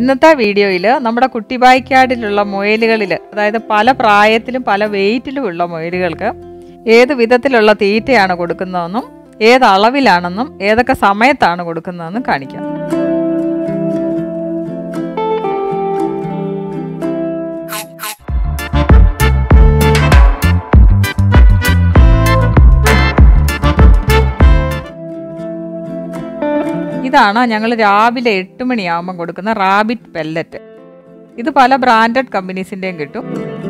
ഇന്നത്തെ വീഡിയോയിൽ നമ്മുടെ കുട്ടിബായിക്കാടിലുള്ള മുയലുകളിൽ അതായത് പല പ്രായത്തിലും പല വെയിറ്റിലുമുള്ള മുയലുകൾക്ക് ഏത് വിധത്തിലുള്ള തീറ്റയാണ് കൊടുക്കുന്നതെന്നും ഏത് അളവിലാണെന്നും ഏതൊക്കെ സമയത്താണ് കൊടുക്കുന്നതെന്നും കാണിക്കാം ഇതാണ് ഞങ്ങൾ രാവിലെ എട്ട് മണിയാകുമ്പോൾ കൊടുക്കുന്ന റാബിറ്റ് പെല്ലറ്റ് ഇത് പല ബ്രാൻഡഡ് കമ്പനീസിൻ്റെയും കിട്ടും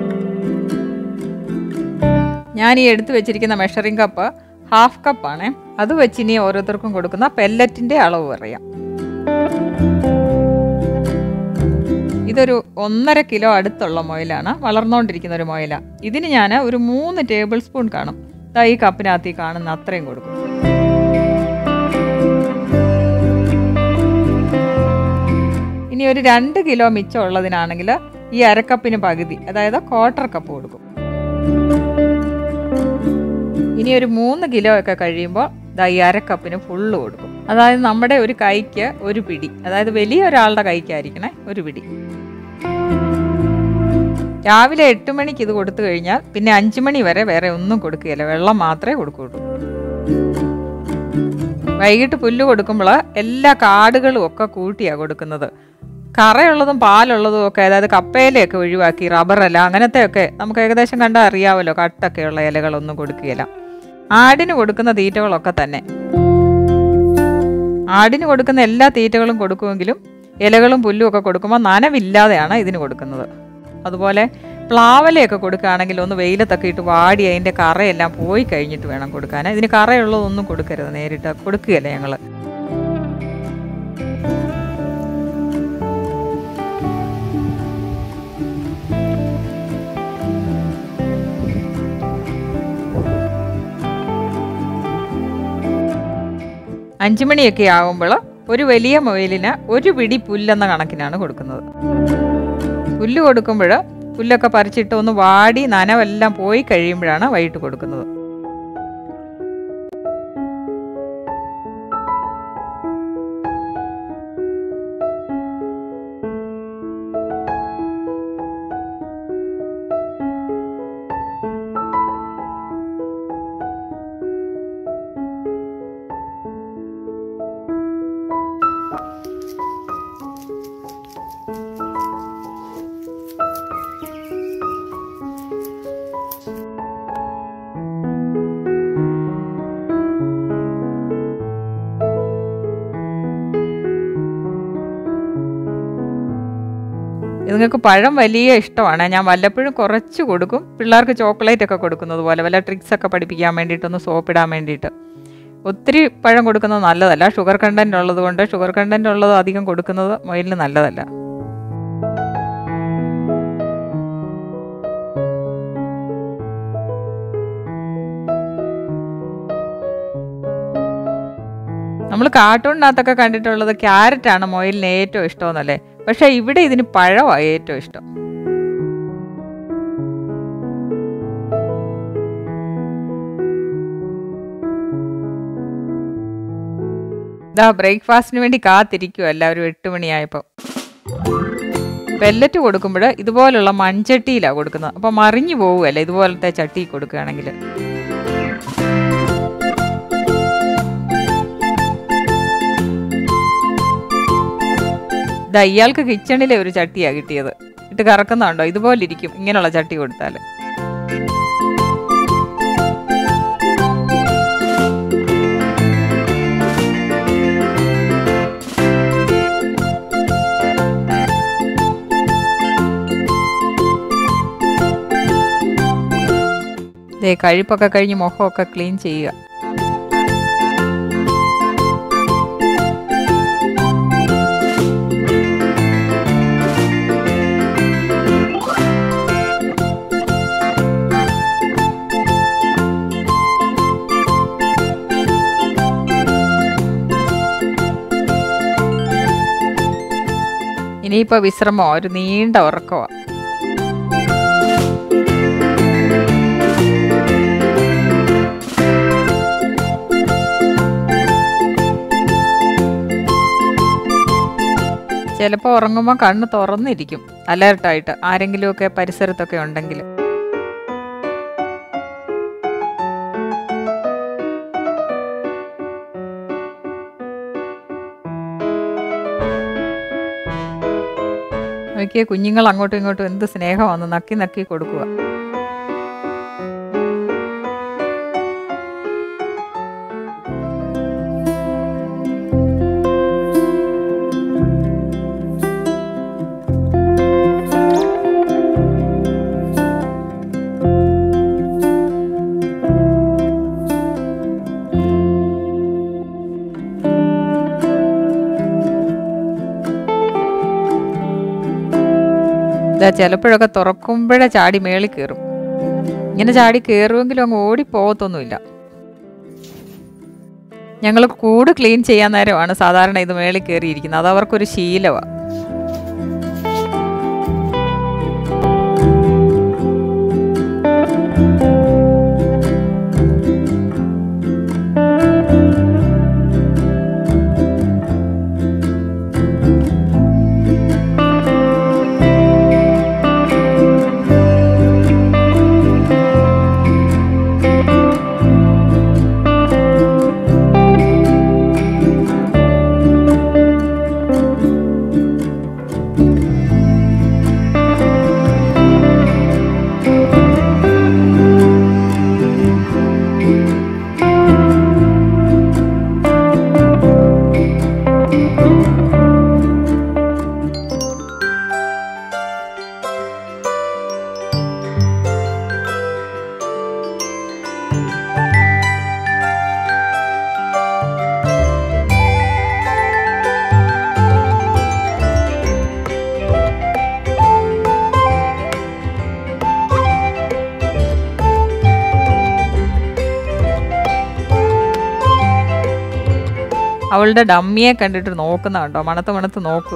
ഞാൻ ഈ എടുത്തു വെച്ചിരിക്കുന്ന മെഷറിംഗ് കപ്പ് ഹാഫ് കപ്പാണ് അത് വെച്ച് ഇനി ഓരോരുത്തർക്കും കൊടുക്കുന്ന പെല്ലറ്റിൻ്റെ അളവ് പറയാം ഇതൊരു ഒന്നര കിലോ അടുത്തുള്ള മുയലാണ് വളർന്നുകൊണ്ടിരിക്കുന്ന ഒരു മുയല ഇതിന് ഞാൻ ഒരു മൂന്ന് ടേബിൾ സ്പൂൺ കാണും ദാ ഈ കപ്പിനകത്ത് ഈ കാണുന്ന അത്രയും കൊടുക്കും ഇനി ഒരു രണ്ട് കിലോ മിച്ചം ഉള്ളതിനാണെങ്കിൽ ഈ അരക്കപ്പിന് പകുതി അതായത് ക്വാർട്ടർ കപ്പ് കൊടുക്കും ഇനി ഒരു മൂന്ന് കിലോ ഒക്കെ കഴിയുമ്പോൾ ദാ ഈ അരക്കപ്പിന് ഫുള്ള് കൊടുക്കും അതായത് നമ്മുടെ ഒരു കൈക്ക് ഒരു പിടി അതായത് വലിയ ഒരാളുടെ കൈക്കായിരിക്കണേ ഒരു പിടി രാവിലെ എട്ട് മണിക്ക് ഇത് കൊടുത്തു കഴിഞ്ഞാൽ പിന്നെ അഞ്ചു മണി വരെ വേറെ ഒന്നും കൊടുക്കുകയില്ല വെള്ളം മാത്രമേ കൊടുക്കുകയുള്ളൂ വൈകിട്ട് പുല്ല് കൊടുക്കുമ്പോൾ എല്ലാ കാടുകളും ഒക്കെ കൂട്ടിയാണ് കൊടുക്കുന്നത് കറയുള്ളതും പാലുള്ളതും ഒക്കെ അതായത് കപ്പയിലയൊക്കെ ഒഴിവാക്കി റബ്ബറല്ല അങ്ങനത്തെ ഒക്കെ നമുക്ക് ഏകദേശം കണ്ടാൽ അറിയാമല്ലോ കട്ടൊക്കെയുള്ള ഇലകളൊന്നും കൊടുക്കുകയില്ല ആടിന് കൊടുക്കുന്ന തീറ്റകളൊക്കെ തന്നെ ആടിന് കൊടുക്കുന്ന എല്ലാ തീറ്റകളും കൊടുക്കുമെങ്കിലും ഇലകളും പുല്ലും ഒക്കെ കൊടുക്കുമ്പോൾ നനവില്ലാതെയാണ് ഇതിന് കൊടുക്കുന്നത് അതുപോലെ പ്ലാവലയൊക്കെ കൊടുക്കുകയാണെങ്കിൽ ഒന്ന് വെയിലത്തൊക്കെ ഇട്ട് വാടി അതിൻ്റെ കറയെല്ലാം പോയി കഴിഞ്ഞിട്ട് വേണം കൊടുക്കാൻ ഇതിന് കറയുള്ളതൊന്നും കൊടുക്കരുത് നേരിട്ട് കൊടുക്കുകയല്ല ഞങ്ങൾ അഞ്ചു മണിയൊക്കെ ആകുമ്പോൾ ഒരു വലിയ മുയലിന് ഒരു പിടി പുല്ലെന്ന കണക്കിനാണ് കൊടുക്കുന്നത് പുല്ല് കൊടുക്കുമ്പോൾ പുല്ലൊക്കെ പറിച്ചിട്ട് ഒന്ന് വാടി നനവെല്ലാം പോയി കഴിയുമ്പോഴാണ് വൈകിട്ട് കൊടുക്കുന്നത് ഇതുങ്ങൾക്ക് പഴം വലിയ ഇഷ്ടമാണ് ഞാൻ വല്ലപ്പോഴും കുറച്ച് കൊടുക്കും പിള്ളേർക്ക് ചോക്ലേറ്റ് ഒക്കെ കൊടുക്കുന്നത് പോലെ വല്ല ട്രിക്സ് ഒക്കെ പഠിപ്പിക്കാൻ വേണ്ടിയിട്ടൊന്ന് സോപ്പിടാൻ വേണ്ടിയിട്ട് ഒത്തിരി പഴം കൊടുക്കുന്നത് നല്ലതല്ല ഷുഗർ കണ്ടൻറ് ഉള്ളത് കൊണ്ട് ഷുഗർ കണ്ടൻറ് ഉള്ളത് അധികം കൊടുക്കുന്നത് മുയലിന് നല്ലതല്ല നമ്മൾ കാർട്ടൂണിനകത്തൊക്കെ കണ്ടിട്ടുള്ളത് ക്യാരറ്റാണ് മൊയിലിന് ഏറ്റവും ഇഷ്ടമെന്നല്ലേ പക്ഷെ ഇവിടെ ഇതിന് പഴമാണ് ഏറ്റവും ഇഷ്ടം ഇതാ ബ്രേക്ക്ഫാസ്റ്റിന് വേണ്ടി കാത്തിരിക്കും എല്ലാവരും എട്ട് മണിയായപ്പോൾ പെല്ലറ്റ് കൊടുക്കുമ്പോൾ ഇതുപോലുള്ള മൺചട്ടിയിലാണ് കൊടുക്കുന്നത് അപ്പോൾ മറിഞ്ഞു പോകുമല്ലേ ഇതുപോലത്തെ ചട്ടി കൊടുക്കുകയാണെങ്കിൽ ഇതാ ഇയാൾക്ക് കിച്ചണിലെ ഒരു ചട്ടിയാണ് കിട്ടിയത് ഇട്ട് കറക്കുന്നുണ്ടോ ഇതുപോലെ ഇരിക്കും ഇങ്ങനെയുള്ള ചട്ടി കൊടുത്താൽ ദേ കഴിപ്പൊക്കെ കഴിഞ്ഞ് മുഖമൊക്കെ ക്ലീൻ ചെയ്യുക ഇനിയിപ്പോൾ വിശ്രമോ ഒരു നീണ്ട ഉറക്കമാണ് ചിലപ്പോൾ ഉറങ്ങുമ്പോൾ കണ്ണ് തുറന്നിരിക്കും അലേർട്ടായിട്ട് ആരെങ്കിലുമൊക്കെ പരിസരത്തൊക്കെ ഉണ്ടെങ്കിൽ നോക്കിയ കുഞ്ഞുങ്ങൾ അങ്ങോട്ടും ഇങ്ങോട്ടും എന്ത് സ്നേഹമാണ് നക്കി നക്കി കൊടുക്കുക ഇതാ ചിലപ്പോഴൊക്കെ തുറക്കുമ്പോഴേ ചാടി മേളിൽ കയറും ഇങ്ങനെ ചാടി കയറുമെങ്കിലും അങ്ങ് ഓടിപ്പോകത്തൊന്നുമില്ല ഞങ്ങൾ കൂട് ക്ലീൻ ചെയ്യാൻ നേരമാണ് സാധാരണ ഇത് മേളിൽ കയറിയിരിക്കുന്നത് അത് അവർക്കൊരു ശീലമാണ് അവളുടെ ഡമ്മിയെ കണ്ടിട്ട് നോക്കുന്ന കണ്ടോ മണത്ത് മണത്ത് നോക്കുക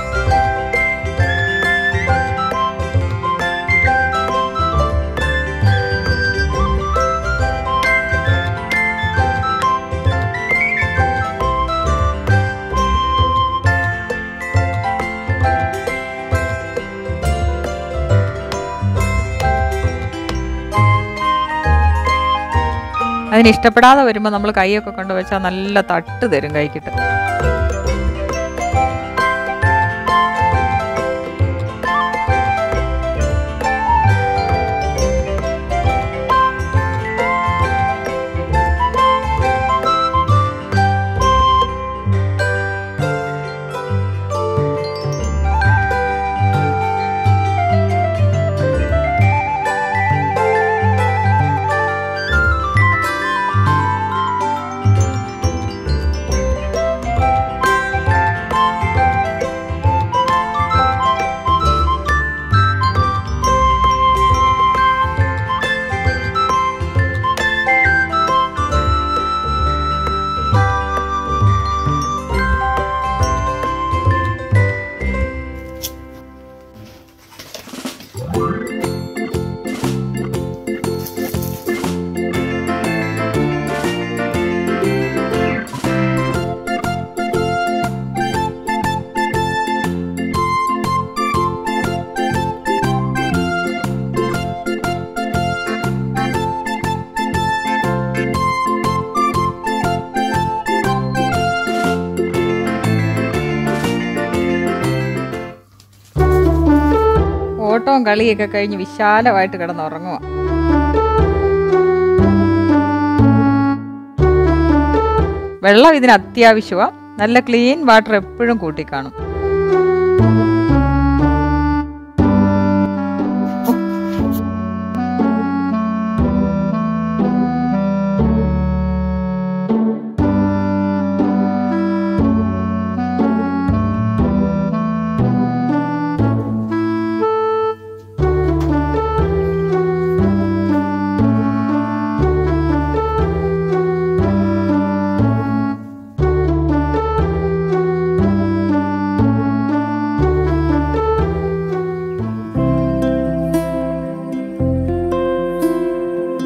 അതിന് ഇഷ്ടപ്പെടാതെ വരുമ്പോൾ നമ്മൾ കൈയൊക്കെ കൊണ്ടുവച്ചാൽ നല്ല തട്ട് തരും കൈക്കിട്ട് ഓട്ടവും കളിയൊക്കെ കഴിഞ്ഞ് വിശാലമായിട്ട് കിടന്നുറങ്ങുക വെള്ളം ഇതിന് അത്യാവശ്യമാണ് നല്ല ക്ലീൻ വാട്ടർ എപ്പോഴും കൂട്ടിക്കാണും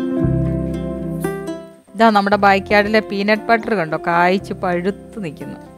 ഇതാ നമ്മുടെ ബാക്ക്യാർഡിലെ പീനട്ട് ബട്ടർ കണ്ടോ കായ്ച്ച് പഴുത്ത് നിൽക്കുന്നു